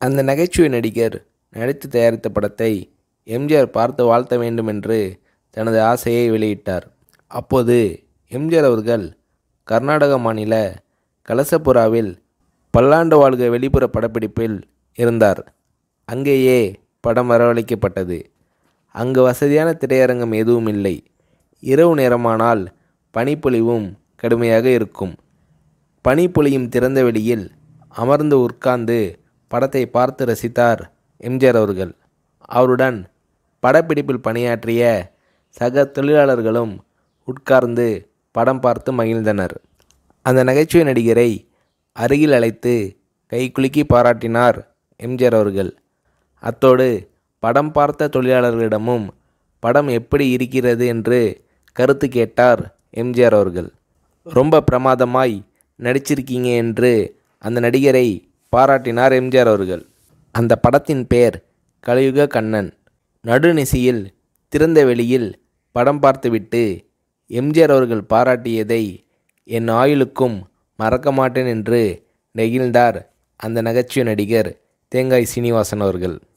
அந்த நகைச்சுவை நடிகர் நடித்து தயாரித்த படத்தை எம்ஜிஆர் பார்த்து வாழ்த்த வேண்டுமென்று தனது ஆசையை வெளியிட்டார் அப்போது எம்ஜிஆர் அவர்கள் கர்நாடக மாநில கலசபுராவில் பல்லாண்டு வாழ்க வெளிப்புற படப்பிடிப்பில் இருந்தார் அங்கேயே படம் வரவழைக்கப்பட்டது அங்கு வசதியான திரையரங்கம் எதுவும் இல்லை இரவு நேரமானால் பனிப்பொழிவும் கடுமையாக இருக்கும் பனிப்பொழியும் திறந்த வெளியில் அமர்ந்து உட்கார்ந்து படத்தை பார்த்து ரசித்தார் எம்ஜிஆர் அவர்கள் அவருடன் படப்பிடிப்பில் பணியாற்றிய சக தொழிலாளர்களும் உட்கார்ந்து படம் பார்த்து மகிழ்ந்தனர் அந்த நகைச்சுவை நடிகரை அருகில் அழைத்து கை குலுக்கி பாராட்டினார் எம்ஜிஆர் அவர்கள் அத்தோடு படம் பார்த்த தொழிலாளர்களிடமும் படம் எப்படி இருக்கிறது என்று கருத்து கேட்டார் எம்ஜிஆர் அவர்கள் ரொம்ப பிரமாதமாய் நடிச்சிருக்கீங்க என்று அந்த நடிகரை பாராட்டினார் எம்ஜிஆர் அவர்கள் அந்த படத்தின் பெயர் கலியுக கண்ணன் நடுநிசியில் திறந்த வெளியில் படம் பார்த்துவிட்டு எம்ஜிஆர் அவர்கள் பாராட்டியதை என் ஆயுளுக்கும் மறக்க மாட்டேன் என்று நெகிழ்ந்தார் அந்த நகைச்சுவை நடிகர் தேங்காய் சீனிவாசன் அவர்கள்